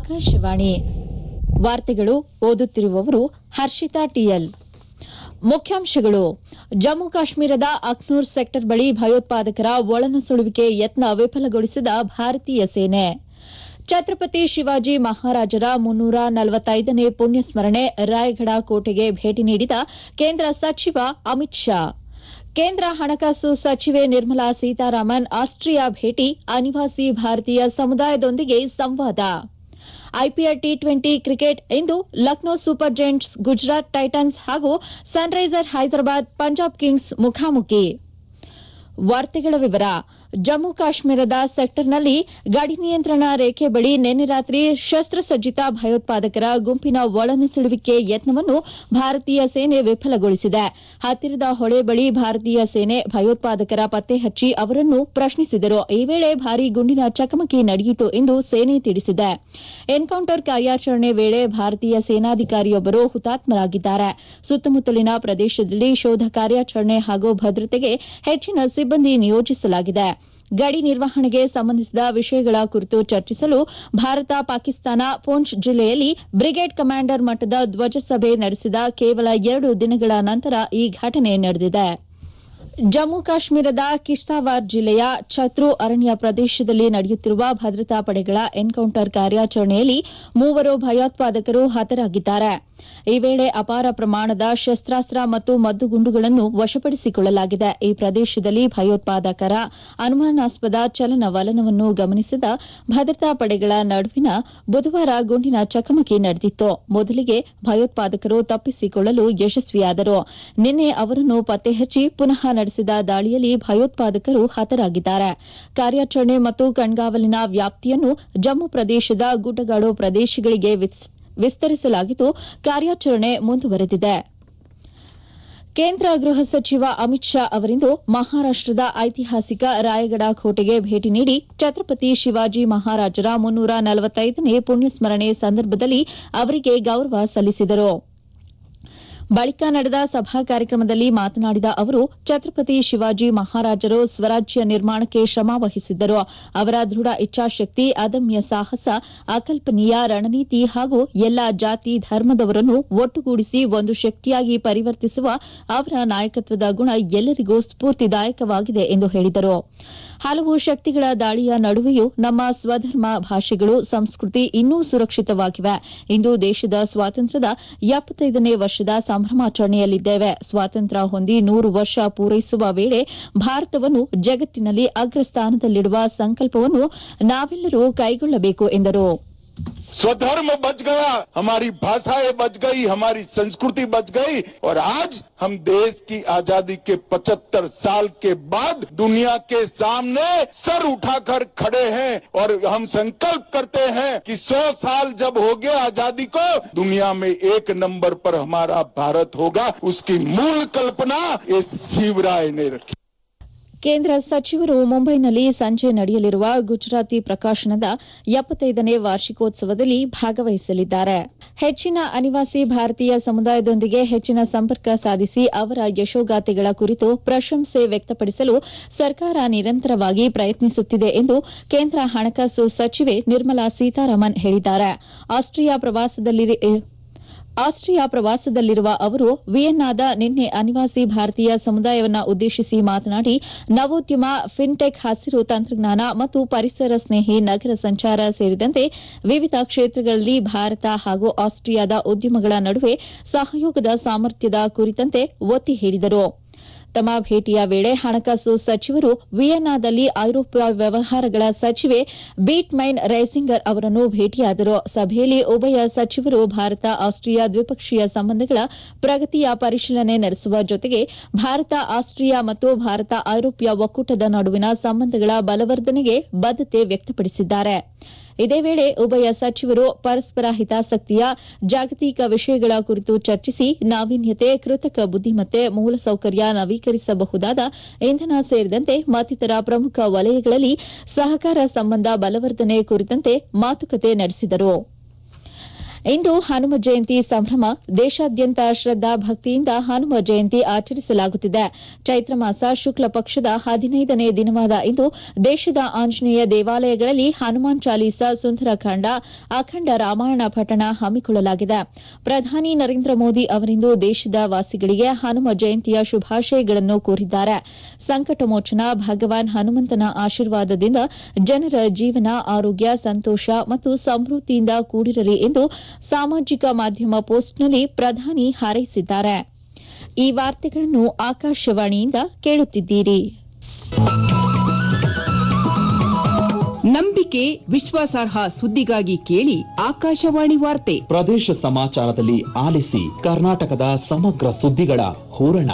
ಆಕಾಶವಾಣಿ ವಾರ್ತೆಗಳು ಓದುತ್ತಿರುವವರು ಹರ್ಷಿತಾ ಟಿಎಲ್ ಮುಖ್ಯಾಂಶಗಳು ಜಮ್ಮು ಕಾಶ್ಮೀರದ ಅಖ್ನೂರ್ ಸೆಕ್ಟರ್ ಬಳಿ ಭಯೋತ್ಪಾದಕರ ಒಳನುಸುಳುವಿಕೆ ಯತ್ನ ವಿಫಲಗೊಳಿಸಿದ ಭಾರತೀಯ ಸೇನೆ ಛತ್ರಪತಿ ಶಿವಾಜಿ ಮಹಾರಾಜರ ಮುನ್ನೂರ ನಲವತ್ತೈದನೇ ಪುಣ್ಯಸ್ಮರಣೆ ರಾಯಗಢ ಕೋಟೆಗೆ ಭೇಟಿ ನೀಡಿದ ಕೇಂದ್ರ ಸಚಿವ ಅಮಿತ್ ಶಾ ಕೇಂದ್ರ ಹಣಕಾಸು ಸಚಿವೆ ನಿರ್ಮಲಾ ಸೀತಾರಾಮನ್ ಆಸ್ಟ್ರಿಯಾ ಭೇಟಿ ಅನಿವಾಸಿ ಭಾರತೀಯ ಸಮುದಾಯದೊಂದಿಗೆ ಸಂವಾದ ಐಪಿಎಲ್ ಟಿ ಟ್ವೆಂಟಿ ಕ್ರಿಕೆಟ್ ಇಂದು Lucknow super giants Gujarat titans ಹಾಗೂ ಸನ್ರೈಸರ್ ಹೈದರಾಬಾದ್ ಪಂಜಾಬ್ ಕಿಂಗ್ಸ್ ಮುಖಾಮುಖಿ ವಾರ್ತೆಗಳ ವಿವರ ಜಮ್ಮು ಕಾಶ್ಮೀರದ ಸೆಕ್ಟರ್ನಲ್ಲಿ ಗಡಿ ನಿಯಂತ್ರಣ ರೇಖೆ ಬಳಿ ನಿನ್ನೆ ರಾತ್ರಿ ಶಸ್ತ್ರಸಜ್ಜಿತ ಭಯೋತ್ಪಾದಕರ ಗುಂಪಿನ ಒಳನುಸುಳುವಿಕೆ ಯತ್ನವನ್ನು ಭಾರತೀಯ ಸೇನೆ ವಿಫಲಗೊಳಿಸಿದೆ ಹತ್ತಿರದ ಹೊಳೆ ಬಳಿ ಭಾರತೀಯ ಸೇನೆ ಭಯೋತ್ಪಾದಕರ ಪತ್ತೆ ಹಚ್ಚಿ ಅವರನ್ನು ಪ್ರಶ್ನಿಸಿದರು ಈ ವೇಳೆ ಭಾರೀ ಗುಂಡಿನ ಚಕಮಕಿ ನಡೆಯಿತು ಎಂದು ಸೇನೆ ತಿಳಿಸಿದೆ ಎನ್ಕೌಂಟರ್ ಕಾರ್ಯಾಚರಣೆ ವೇಳೆ ಭಾರತೀಯ ಸೇನಾಧಿಕಾರಿಯೊಬ್ಬರು ಹುತಾತ್ಮರಾಗಿದ್ದಾರೆ ಸುತ್ತಮುತ್ತಲಿನ ಪ್ರದೇಶದಲ್ಲಿ ಶೋಧ ಕಾರ್ಯಾಚರಣೆ ಹಾಗೂ ಭದ್ರತೆಗೆ ಹೆಚ್ಚಿನ ಸಿಬ್ಬಂದಿ ನಿಯೋಜಿಸಲಾಗಿದೆ ಗಡಿ ನಿರ್ವಹಣೆಗೆ ಸಂಬಂಧಿಸಿದ ವಿಷಯಗಳ ಕುರಿತು ಚರ್ಚಿಸಲು ಭಾರತ ಪಾಕಿಸ್ತಾನ ಪೂಂಚ್ ಜಿಲ್ಲೆಯಲ್ಲಿ ಬ್ರಿಗೇಡ್ ಕಮಾಂಡರ್ ಮಟ್ಟದ ಧ್ವಜ ಸಭೆ ನಡೆಸಿದ ಕೇವಲ ಎರಡು ದಿನಗಳ ನಂತರ ಈ ಘಟನೆ ನಡೆದಿದೆ ಜಮ್ಮು ಕಾಶ್ಮೀರದ ಕಿಶ್ತಾವಾರ್ ಜಿಲ್ಲೆಯ ಛತ್ರು ಅರಣ್ಯ ಪ್ರದೇಶದಲ್ಲಿ ನಡೆಯುತ್ತಿರುವ ಭದ್ರತಾ ಪಡೆಗಳ ಎನ್ಕೌಂಟರ್ ಕಾರ್ಯಾಚರಣೆಯಲ್ಲಿ ಮೂವರು ಭಯೋತ್ಪಾದಕರು ಹತರಾಗಿದ್ದಾರೆ ಈ ವೇಳೆ ಅಪಾರ ಪ್ರಮಾಣದ ಶಸ್ತಾಸ್ತ್ರ ಮತ್ತು ಮದ್ದುಗುಂಡುಗಳನ್ನು ವಶಪಡಿಸಿಕೊಳ್ಳಲಾಗಿದೆ ಈ ಪ್ರದೇಶದಲ್ಲಿ ಭಯೋತ್ಪಾದಕರ ಅನುಮಾನಾಸ್ಪದ ಚಲನವಲನವನ್ನು ಗಮನಿಸಿದ ಭದ್ರತಾ ಪಡೆಗಳ ನಡುವಿನ ಬುಧವಾರ ಗುಂಡಿನ ಚಕಮಕಿ ನಡೆದಿತ್ತು ಮೊದಲಿಗೆ ಭಯೋತ್ಪಾದಕರು ತಪ್ಪಿಸಿಕೊಳ್ಳಲು ಯಶಸ್ವಿಯಾದರು ನಿನ್ನೆ ಅವರನ್ನು ಪತ್ತೆ ಹಚ್ಚಿ ಪುನಃ ನಡೆಸಿದ ದಾಳಿಯಲ್ಲಿ ಭಯೋತ್ಪಾದಕರು ಹತರಾಗಿದ್ದಾರೆ ಕಾರ್ಯಾಚರಣೆ ಮತ್ತು ಕಣ್ಗಾವಲಿನ ವ್ಯಾಪ್ತಿಯನ್ನು ಜಮ್ಮು ಪ್ರದೇಶದ ಗುಡ್ಡಗಾಡು ಪ್ರದೇಶಗಳಿಗೆ ವಿಸ್ತರಿಸಲಾಗಿದ್ದು ಕಾರ್ಯಾಚರಣೆ ಮುಂದುವರೆದಿದೆ ಕೇಂದ್ರ ಗೃಹ ಸಚಿವ ಅಮಿತ್ ಶಾ ಅವರಿಂದು ಮಹಾರಾಷ್ಟದ ಐತಿಹಾಸಿಕ ರಾಯಗಢ ಕೋಟೆಗೆ ಭೇಟಿ ನೀಡಿ ಛತ್ರಪತಿ ಶಿವಾಜಿ ಮಹಾರಾಜರ ಮುನ್ನೂರ ನಲವತ್ತೈದನೇ ಪುಣ್ಯಸ್ಮರಣೆ ಸಂದರ್ಭದಲ್ಲಿ ಅವರಿಗೆ ಗೌರವ ಸಲ್ಲಿಸಿದರು ಬಳಿಕ ನಡೆದ ಸಭಾ ಕಾರ್ಯಕ್ರಮದಲ್ಲಿ ಮಾತನಾಡಿದ ಅವರು ಛತ್ರಪತಿ ಶಿವಾಜಿ ಮಹಾರಾಜರು ಸ್ವರಾಜ್ಯ ನಿರ್ಮಾಣಕ್ಕೆ ಶ್ರಮ ವಹಿಸಿದ್ದರು ಅವರ ದೃಢ ಇಚ್ಛಾಶಕ್ತಿ ಅದಮ್ಯ ಸಾಹಸ ಅಕಲ್ಪನೀಯ ರಣನೀತಿ ಹಾಗೂ ಎಲ್ಲಾ ಜಾತಿ ಧರ್ಮದವರನ್ನು ಒಟ್ಟುಗೂಡಿಸಿ ಒಂದು ಶಕ್ತಿಯಾಗಿ ಪರಿವರ್ತಿಸುವ ಅವರ ನಾಯಕತ್ವದ ಗುಣ ಎಲ್ಲರಿಗೂ ಸ್ಫೂರ್ತಿದಾಯಕವಾಗಿದೆ ಎಂದು ಹೇಳಿದರು ಹಲವು ಶಕ್ತಿಗಳ ದಾಳಿಯ ನಡುವೆಯೂ ನಮ್ಮ ಸ್ವಧರ್ಮ ಭಾಷೆಗಳು ಸಂಸ್ಕೃತಿ ಇನ್ನೂ ಸುರಕ್ಷಿತವಾಗಿವೆ ಇಂದು ದೇಶದ ಸ್ವಾತಂತ್ರ್ಯದ ಎಪ್ಪತ್ತೈದನೇ ವರ್ಷದ ಸಂಭ್ರಮಾಚರಣೆಯಲ್ಲಿದ್ದೇವೆ ಸ್ವಾತಂತ್ರ್ಯ ಹೊಂದಿ ನೂರು ವರ್ಷ ಪೂರೈಸುವ ವೇಳೆ ಭಾರತವನ್ನು ಜಗತ್ತಿನಲ್ಲಿ ಅಗ್ರಸ್ಥಾನದಲ್ಲಿಡುವ ಸಂಕಲ್ಪವನ್ನು ನಾವೆಲ್ಲರೂ ಕೈಗೊಳ್ಳಬೇಕು ಎಂದರು स्वधर्म बच गया हमारी भाषाएं बच गई हमारी संस्कृति बच गई और आज हम देश की आजादी के 75 साल के बाद दुनिया के सामने सर उठाकर खड़े हैं और हम संकल्प करते हैं कि 100 साल जब हो गए आजादी को दुनिया में एक नंबर पर हमारा भारत होगा उसकी मूल कल्पना ये शिवराय ने रखी ಕೇಂದ್ರ ಸಚಿವರು ಮುಂಬೈನಲ್ಲಿ ಸಂಜೆ ನಡೆಯಲಿರುವ ಗುಜರಾತಿ ಪ್ರಕಾಶನದ ಎಪ್ಪತ್ತೈದನೇ ವಾರ್ಷಿಕೋತ್ಸವದಲ್ಲಿ ಭಾಗವಹಿಸಲಿದ್ದಾರೆ ಹೆಚ್ಚಿನ ಅನಿವಾಸಿ ಭಾರತೀಯ ಸಮುದಾಯದೊಂದಿಗೆ ಹೆಚ್ಚಿನ ಸಂಪರ್ಕ ಸಾಧಿಸಿ ಅವರ ಯಶೋಗಾಥೆಗಳ ಕುರಿತು ಪ್ರಶಂಸೆ ವ್ಯಕ್ತಪಡಿಸಲು ಸರ್ಕಾರ ನಿರಂತರವಾಗಿ ಪ್ರಯತ್ನಿಸುತ್ತಿದೆ ಎಂದು ಕೇಂದ್ರ ಹಣಕಾಸು ಸಚಿವೆ ನಿರ್ಮಲಾ ಸೀತಾರಾಮನ್ ಹೇಳಿದ್ದಾರೆ ಆಸ್ಟ್ರಿಯಾ ಪ್ರವಾಸದಲ್ಲಿ ಆಸ್ಟ್ರಿಯಾ ಪ್ರವಾಸದಲ್ಲಿರುವ ಅವರು ವಿಯೆನ್ನಾದ ನಿನ್ನೆ ಅನಿವಾಸಿ ಭಾರತೀಯ ಸಮುದಾಯವನ್ನು ಉದ್ದೇಶಿಸಿ ಮಾತನಾಡಿ ನವೋದ್ಯಮ ಫಿನ್ಟೆಕ್ ಹಸಿರು ತಂತ್ರಜ್ಞಾನ ಮತ್ತು ಪರಿಸರ ಸ್ನೇಹಿ ನಗರ ಸಂಚಾರ ಸೇರಿದಂತೆ ವಿವಿಧ ಕ್ಷೇತ್ರಗಳಲ್ಲಿ ಭಾರತ ಹಾಗೂ ಆಸ್ಟ್ರಿಯಾದ ಉದ್ಯಮಗಳ ನಡುವೆ ಸಹಯೋಗದ ಸಾಮರ್ಥ್ಯದ ಕುರಿತಂತೆ ಒತ್ತಿ ಹೇಳಿದರು ತಮ್ಮ ಭೇಟಿಯ ವೇಳೆ ಹಣಕಾಸು ಸಚಿವರು ವಿಯೆನ್ನಾದಲ್ಲಿ ಐರೋಪ್ಯ ವ್ಯವಹಾರಗಳ ಸಚಿವೆ ಬೀಟ್ ಮೈನ್ ರೈಸಿಂಗರ್ ಅವರನ್ನು ಭೇಟಿಯಾದರು ಸಭೆಯಲ್ಲಿ ಉಭಯ ಸಚಿವರು ಭಾರತ ಆಸ್ಟ್ರಿಯಾ ದ್ವಿಪಕ್ಷೀಯ ಸಂಬಂಧಗಳ ಪ್ರಗತಿಯ ಪರಿಶೀಲನೆ ನಡೆಸುವ ಜೊತೆಗೆ ಭಾರತ ಆಸ್ಟ್ರಿಯಾ ಮತ್ತು ಭಾರತ ಐರೋಪ್ಯ ಒಕ್ಕೂಟದ ನಡುವಿನ ಸಂಬಂಧಗಳ ಬಲವರ್ಧನೆಗೆ ಬದ್ದತೆ ವ್ಯಕ್ತಪಡಿಸಿದ್ದಾರೆ ಇದೇ ವೇಳೆ ಉಭಯ ಸಚಿವರು ಪರಸ್ಪರ ಹಿತಾಸಕ್ತಿಯ ಜಾಗತಿಕ ವಿಷಯಗಳ ಕುರಿತು ಚರ್ಚಿಸಿ ನಾವೀನ್ಯತೆ ಕೃತಕ ಬುದ್ದಿಮತ್ತೆ ಮೂಲಸೌಕರ್ಯ ನವೀಕರಿಸಬಹುದಾದ ಇಂಧನ ಸೇರಿದಂತೆ ಮತ್ತಿತರ ಪ್ರಮುಖ ವಲಯಗಳಲ್ಲಿ ಸಹಕಾರ ಸಂಬಂಧ ಬಲವರ್ಧನೆ ಕುರಿತಂತೆ ಮಾತುಕತೆ ನಡೆಸಿದರು ಇಂದು ಹನುಮ ಜಯಂತಿ ಸಂಭ್ರಮ ದೇಶಾದ್ಯಂತ ಶ್ರದ್ದಾ ಭಕ್ತಿಯಿಂದ ಹನುಮ ಜಯಂತಿ ಆಚರಿಸಲಾಗುತ್ತಿದೆ ಚೈತ್ರ ಮಾಸ ಶುಕ್ಲ ಪಕ್ಷದ ಹದಿನೈದನೇ ದಿನವಾದ ಇಂದು ದೇಶದ ಆಂಜನೇಯ ದೇವಾಲಯಗಳಲ್ಲಿ ಹನುಮಾನ್ ಚಾಲೀಸ ಸುಂದರಕಾಂಡ ಅಖಂಡ ರಾಮಾಯಣ ಪಠಣ ಹಮ್ಮಿಕೊಳ್ಳಲಾಗಿದೆ ಪ್ರಧಾನಿ ನರೇಂದ್ರ ಮೋದಿ ಅವರಿಂದು ದೇಶದ ವಾಸಿಗಳಿಗೆ ಹನುಮ ಜಯಂತಿಯ ಶುಭಾಶಯಗಳನ್ನು ಕೋರಿದ್ದಾರೆ ಸಂಕಟ ಮೋಚನ ಭಗವಾನ್ ಹನುಮಂತನ ಆಶೀರ್ವಾದದಿಂದ ಜನರ ಜೀವನ ಆರೋಗ್ಯ ಸಂತೋಷ ಮತ್ತು ಸಮೃದ್ಧಿಯಿಂದ ಕೂಡಿರಲಿ ಎಂದು ಸಾಮಾಜಿಕ ಮಾಧ್ಯಮ ಪೋಸ್ಟ್ನಲ್ಲಿ ಪ್ರಧಾನಿ ಹಾರೈಸಿದ್ದಾರೆ ಈ ವಾರ್ತೆಗಳನ್ನು ಆಕಾಶವಾಣಿಯಿಂದ ಕೇಳುತ್ತಿದ್ದೀರಿ ನಂಬಿಕೆ ವಿಶ್ವಾಸಾರ್ಹ ಸುದ್ದಿಗಾಗಿ ಕೇಳಿ ಆಕಾಶವಾಣಿ ವಾರ್ತೆ ಪ್ರದೇಶ ಸಮಾಚಾರದಲ್ಲಿ ಆಲಿಸಿ ಕರ್ನಾಟಕದ ಸಮಗ್ರ ಸುದ್ದಿಗಳ ಹೂರಣ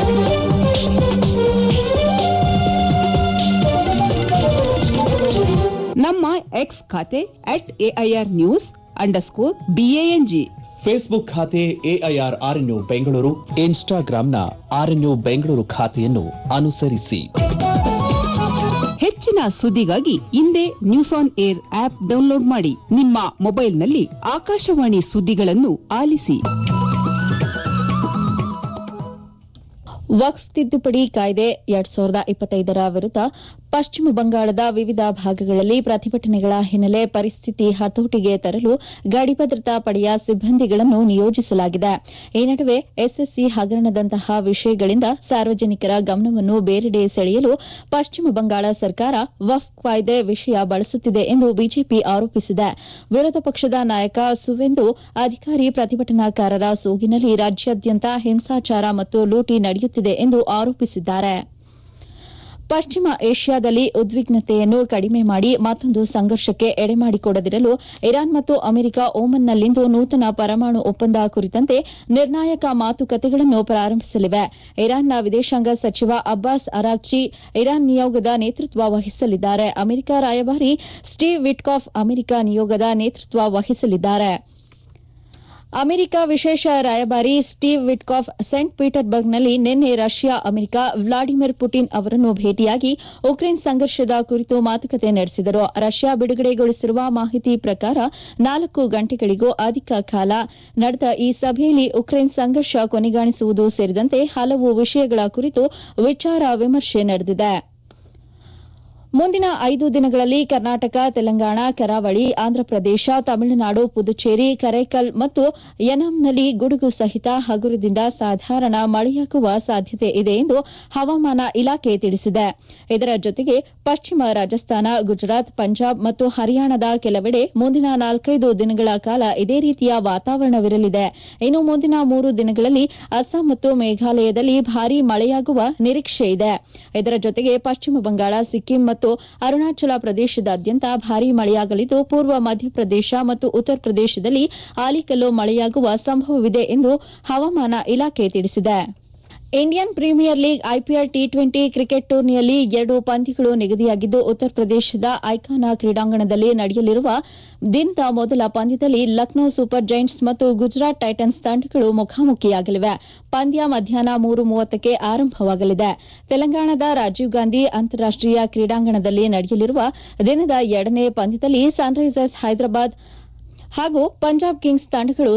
ನಮ್ಮ ಎಕ್ಸ್ ಖಾತೆ at AIR news underscore BANG Facebook ಖಾತೆ ಎಐಆರ್ ಆರ್ಎನ್ಯು ಬೆಂಗಳೂರು ಇನ್ಸ್ಟಾಗ್ರಾಂನ ಆರ್ಎನ್ಯು ಬೆಂಗಳೂರು ಖಾತೆಯನ್ನು ಅನುಸರಿಸಿ ಹೆಚ್ಚಿನ ಸುದ್ದಿಗಾಗಿ ಹಿಂದೆ news on air app download ಮಾಡಿ ನಿಮ್ಮ ಮೊಬೈಲ್ನಲ್ಲಿ ಆಕಾಶವಾಣಿ ಸುದ್ದಿಗಳನ್ನು ಆಲಿಸಿ ವಕ್ಫ್ ತಿದ್ದುಪಡಿ ಕಾಯ್ದೆ ಎರಡ್ ಸಾವಿರದ ಇಪ್ಪತ್ತೈದರ ವಿರುದ್ಧ ಪಶ್ಚಿಮ ಬಂಗಾಳದ ವಿವಿಧ ಭಾಗಗಳಲ್ಲಿ ಪ್ರತಿಭಟನೆಗಳ ಹಿನ್ನೆಲೆ ಪರಿಸ್ಥಿತಿ ಹತೋಟಿಗೆ ತರಲು ಗಡಿ ಭದ್ರತಾ ಪಡೆಯ ಸಿಬ್ಬಂದಿಗಳನ್ನು ನಿಯೋಜಿಸಲಾಗಿದೆ ಈ ನಡುವೆ ಎಸ್ಎಸ್ಸಿ ಹಗರಣದಂತಹ ವಿಷಯಗಳಿಂದ ಸಾರ್ವಜನಿಕರ ಗಮನವನ್ನು ಬೇರೆಡೆ ಸೆಳೆಯಲು ಪಶ್ಚಿಮ ಬಂಗಾಳ ಸರ್ಕಾರ ವಕ್ಫ್ ಕಾಯ್ದೆ ವಿಷಯ ಬಳಸುತ್ತಿದೆ ಎಂದು ಬಿಜೆಪಿ ಆರೋಪಿಸಿದೆ ವಿರೋಧ ಪಕ್ಷದ ನಾಯಕ ಸುವೆಂದು ಅಧಿಕಾರಿ ಪ್ರತಿಭಟನಾಕಾರರ ಸೋಗಿನಲ್ಲಿ ರಾಜ್ಯಾದ್ಯಂತ ಹಿಂಸಾಚಾರ ಮತ್ತು ಲೂಟಿ ನಡೆಯುತ್ತಿದೆ ಎಂದು ಆರೋಪಿಸಿದ್ದಾರೆ ಪಶ್ಚಿಮ ಏಷ್ಯಾದಲ್ಲಿ ಉದ್ವಿಗ್ನತೆಯನ್ನು ಕಡಿಮೆ ಮಾಡಿ ಮತ್ತೊಂದು ಸಂಘರ್ಷಕ್ಕೆ ಎಡೆಮಾಡಿಕೊಡದಿರಲು ಇರಾನ್ ಮತ್ತು ಅಮೆರಿಕ ಓಮನ್ನಲ್ಲಿಂದು ನೂತನ ಪರಮಾಣು ಒಪ್ಪಂದ ಕುರಿತಂತೆ ನಿರ್ಣಾಯಕ ಮಾತುಕತೆಗಳನ್ನು ಪ್ರಾರಂಭಿಸಲಿವೆ ಇರಾನ್ನ ವಿದೇಶಾಂಗ ಸಚಿವ ಅಬ್ಬಾಸ್ ಅರಾಕ್ಚಿ ಇರಾನ್ ನಿಯೋಗದ ನೇತೃತ್ವ ವಹಿಸಲಿದ್ದಾರೆ ಅಮೆರಿಕ ರಾಯಭಾರಿ ಸ್ಟೀವ್ ವಿಟ್ಕಾಫ್ ಅಮೆರಿಕ ನಿಯೋಗದ ನೇತೃತ್ವ ವಹಿಸಲಿದ್ದಾರೆ ಅಮೆರಿಕ ವಿಶೇಷ ರಾಯಭಾರಿ ಸ್ಟೀವ್ ವಿಟ್ಕಾಫ್ ಸೆಂಟ್ ಪೀಟರ್ಬರ್ಗ್ನಲ್ಲಿ ನಿನ್ನೆ ರಷ್ಯಾ ಅಮೆರಿಕ ವ್ಲಾಡಿಮಿರ್ ಪುಟಿನ್ ಅವರನ್ನು ಭೇಟಿಯಾಗಿ ಉಕ್ರೇನ್ ಸಂಘರ್ಷದ ಕುರಿತು ಮಾತುಕತೆ ನಡೆಸಿದರು ರಷ್ಯಾ ಬಿಡುಗಡೆಗೊಳಿಸಿರುವ ಮಾಹಿತಿ ಪ್ರಕಾರ ನಾಲ್ಕು ಗಂಟೆಗಳಿಗೂ ಅಧಿಕ ಕಾಲ ನಡೆದ ಈ ಸಭೆಯಲ್ಲಿ ಉಕ್ರೇನ್ ಸಂಘರ್ಷ ಕೊನೆಗಾಣಿಸುವುದು ಸೇರಿದಂತೆ ಹಲವು ವಿಷಯಗಳ ಕುರಿತು ವಿಚಾರ ವಿಮರ್ಶೆ ನಡೆದಿದೆ ಮುಂದಿನ ಐದು ದಿನಗಳಲ್ಲಿ ಕರ್ನಾಟಕ ತೆಲಂಗಾಣ ಕರಾವಳಿ ಆಂಧ್ರಪ್ರದೇಶ ತಮಿಳುನಾಡು ಪುದುಚೇರಿ ಕರೈಕಲ್ ಮತ್ತು ಯನಾಂನಲ್ಲಿ ಗುಡುಗು ಸಹಿತ ಹಗುರದಿಂದ ಸಾಧಾರಣ ಮಳೆಯಾಗುವ ಸಾಧ್ಯತೆ ಇದೆ ಎಂದು ಹವಾಮಾನ ಇಲಾಖೆ ತಿಳಿಸಿದೆ ಇದರ ಜೊತೆಗೆ ಪಶ್ಚಿಮ ರಾಜಸ್ಥಾನ ಗುಜರಾತ್ ಪಂಜಾಬ್ ಮತ್ತು ಹರಿಯಾಣದ ಕೆಲವೆಡೆ ಮುಂದಿನ ನಾಲ್ಕೈದು ದಿನಗಳ ಕಾಲ ಇದೇ ರೀತಿಯ ವಾತಾವರಣವಿರಲಿದೆ ಇನ್ನು ಮುಂದಿನ ಮೂರು ದಿನಗಳಲ್ಲಿ ಅಸ್ಸಾಂ ಮತ್ತು ಮೇಘಾಲಯದಲ್ಲಿ ಭಾರೀ ಮಳೆಯಾಗುವ ನಿರೀಕ್ಷೆ ಇದೆ ಇದರ ಜೊತೆಗೆ ಪಶ್ಚಿಮ ಬಂಗಾಳ ಸಿಕ್ಕಿಂ ಮತ್ತು ಅರುಣಾಚಲ ಪ್ರದೇಶದಾದ್ಯಂತ ಭಾರೀ ಮಳೆಯಾಗಲಿದ್ದು ಪೂರ್ವ ಮಧ್ಯಪ್ರದೇಶ ಮತ್ತು ಉತ್ತರ ಪ್ರದೇಶದಲ್ಲಿ ಆಲಿಕಲ್ಲು ಮಳೆಯಾಗುವ ಸಂಭವವಿದೆ ಎಂದು ಹವಾಮಾನ ಇಲಾಖೆ ತಿಳಿಸಿದೆ Indian premier league IPL T twenty cricket ಟೂರ್ನಿಯಲ್ಲಿ ಎರಡು ಪಂದ್ಯಗಳು ನಿಗದಿಯಾಗಿದ್ದು ಉತ್ತರ ಪ್ರದೇಶದ ಐಕಾನಾ ಕ್ರೀಡಾಂಗಣದಲ್ಲಿ ನಡೆಯಲಿರುವ ದಿನದ ಮೊದಲ ಪಂದ್ಯದಲ್ಲಿ ಲಕ್ನೋ ಸೂಪರ್ ಜೈಂಟ್ಸ್ ಮತ್ತು ಗುಜರಾತ್ ಟೈಟನ್ಸ್ ತಂಡಗಳು ಮುಖಾಮುಖಿಯಾಗಲಿವೆ ಪಂದ್ಯ ಮಧ್ಯಾಹ್ನ ಮೂರು ಮೂವತ್ತಕ್ಕೆ ಆರಂಭವಾಗಲಿದೆ ತೆಲಂಗಾಣದ ರಾಜೀವ್ ಗಾಂಧಿ ಅಂತಾರಾಷ್ಟೀಯ ಕ್ರೀಡಾಂಗಣದಲ್ಲಿ ನಡೆಯಲಿರುವ ದಿನದ ಎರಡನೇ ಪಂದ್ಯದಲ್ಲಿ ಸನ್ರೈಸರ್ಸ್ ಹೈದರಾಬಾದ್ ಹಾಗೂ ಪಂಜಾಬ್ ಕಿಂಗ್ಸ್ ತಂಡಗಳು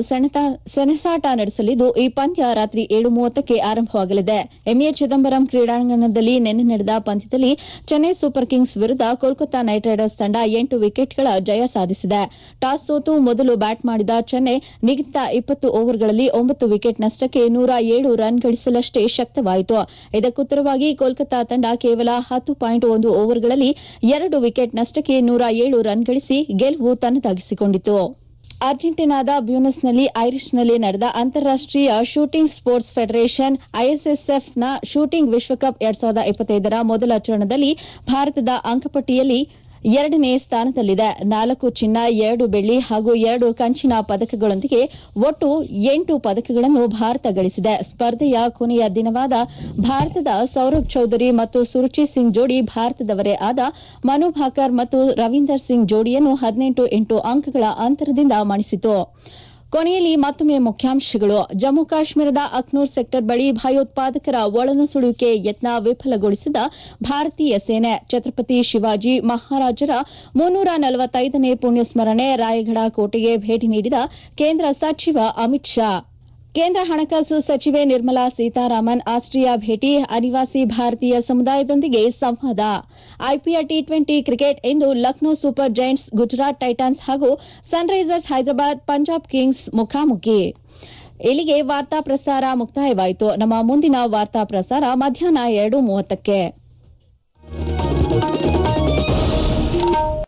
ಸೆಣಸಾಟ ನಡೆಸಲಿದ್ದು ಈ ಪಂದ್ಯ ರಾತ್ರಿ ಏಳು ಮೂವತ್ತಕ್ಕೆ ಆರಂಭವಾಗಲಿದೆ ಎಂಎ ಚಿದಂಬರಂ ಕ್ರೀಡಾಂಗಣದಲ್ಲಿ ನಿನ್ನೆ ನಡೆದ ಪಂದ್ಯದಲ್ಲಿ ಚೆನ್ನೈ ಸೂಪರ್ ಕಿಂಗ್ಸ್ ವಿರುದ್ಧ ಕೋಲ್ಕತಾ ನೈಟ್ ರೈಡರ್ಸ್ ತಂಡ ಎಂಟು ವಿಕೆಟ್ಗಳ ಜಯ ಸಾಧಿಸಿದೆ ಟಾಸ್ ಸೋತು ಮೊದಲು ಬ್ಯಾಟ್ ಮಾಡಿದ ಚೆನ್ನೈ ನಿಗದಿತ ಇಪ್ಪತ್ತು ಓವರ್ಗಳಲ್ಲಿ ಒಂಬತ್ತು ವಿಕೆಟ್ ನಷ್ಟಕ್ಕೆ ನೂರ ಏಳು ರನ್ ಗಳಿಸಲಷ್ಟೇ ಶಕ್ತವಾಯಿತು ಇದಕ್ಕುತ್ತರವಾಗಿ ಕೋಲ್ಕತಾ ತಂಡ ಕೇವಲ ಹತ್ತು ಪಾಯಿಂಟ್ ಒಂದು ಓವರ್ಗಳಲ್ಲಿ ಎರಡು ವಿಕೆಟ್ ನಷ್ಟಕ್ಕೆ ನೂರ ಏಳು ರನ್ ಗಳಿಸಿ ಗೆಲುವು ತನ್ನದಾಗಿಸಿಕೊಂಡಿತು ಅರ್ಜೆಂಟೀನಾದ ಬ್ಯೂನಸ್ನಲ್ಲಿ ಐರಿಷ್ನಲ್ಲಿ ನಡೆದ ಅಂತಾರಾಷ್ಟೀಯ ಶೂಟಿಂಗ್ ಸ್ಪೋರ್ಟ್ಸ್ ಫೆಡರೇಷನ್ ಐಎಸ್ಎಸ್ಎಫ್ನ ಶೂಟಿಂಗ್ ವಿಶ್ವಕಪ್ ಎರಡ್ ಸಾವಿರದ ಇಪ್ಪತ್ತೈದರ ಮೊದಲ ಚರಣದಲ್ಲಿ ಭಾರತದ ಅಂಕಪಟ್ಟಿಯಲ್ಲಿ ಎರಡನೇ ಸ್ಥಾನದಲ್ಲಿದೆ ನಾಲ್ಕು ಚಿನ್ನ ಎರಡು ಬೆಳ್ಳಿ ಹಾಗೂ ಎರಡು ಕಂಚಿನ ಪದಕಗಳೊಂದಿಗೆ ಒಟ್ಟು ಎಂಟು ಪದಕಗಳನ್ನು ಭಾರತ ಗಳಿಸಿದೆ ಸ್ಪರ್ಧೆಯ ಕೊನೆಯ ದಿನವಾದ ಭಾರತದ ಸೌರಭ್ ಚೌಧರಿ ಮತ್ತು ಸುರುಚಿ ಸಿಂಗ್ ಜೋಡಿ ಭಾರತದವರೇ ಆದ ಮನು ಭಾಕರ್ ಮತ್ತು ರವೀಂದರ್ ಸಿಂಗ್ ಜೋಡಿಯನ್ನು ಹದಿನೆಂಟು ಎಂಟು ಅಂಕಗಳ ಅಂತರದಿಂದ ಮಣಿಸಿತು ಕೊನೆಯಲ್ಲಿ ಮತ್ತೊಮ್ಮೆ ಮುಖ್ಯಾಂಶಗಳು ಜಮ್ಮು ಕಾಶ್ಮೀರದ ಅಕ್ನೂರ್ ಸೆಕ್ಟರ್ ಬಳಿ ಭಯೋತ್ಪಾದಕರ ಒಳನುಸುಳುವಿಕೆ ಯತ್ನ ವಿಫಲಗೊಳಿಸಿದ ಭಾರತೀಯ ಸೇನೆ ಛತ್ರಪತಿ ಶಿವಾಜಿ ಮಹಾರಾಜರ ಮುನ್ನೂರ ನಲವತ್ತೈದನೇ ಪುಣ್ಯಸ್ಮರಣೆ ರಾಯಗಢ ಕೋಟೆಗೆ ಭೇಟಿ ನೀಡಿದ ಕೇಂದ್ರ ಸಚಿವ ಅಮಿತ್ ಶಾ ಕೇಂದ್ರ ಹಣಕಾಸು ಸಚಿವೆ ನಿರ್ಮಲಾ ಸೀತಾರಾಮನ್ ಆಸ್ಟ್ರಿಯಾ ಭೇಟಿ ಅನಿವಾಸಿ ಭಾರತೀಯ ಸಮುದಾಯದೊಂದಿಗೆ ಸಂವಾದ ಐಪಿಎಲ್ ಟಿ ಟ್ವೆಂಟಿ ಕ್ರಿಕೆಟ್ ಇಂದು Lucknow super giants Gujarat titans ಹಾಗೂ ಸನ್ರೈಸರ್ಸ್ ಹೈದರಾಬಾದ್ ಪಂಜಾಬ್ ಕಿಂಗ್ಸ್ ಮುಖಾಮುಖಿ ಇಲ್ಲಿಗೆ ವಾರ್ತಾ ಪ್ರಸಾರ ಮುಕ್ತಾಯವಾಯಿತು ನಮ್ಮ ಮುಂದಿನ ವಾರ್ತಾ ಪ್ರಸಾರ ಮಧ್ಯಾಹ್ನ ಎರಡು ಮೂವತ್ತಕ್ಕೆ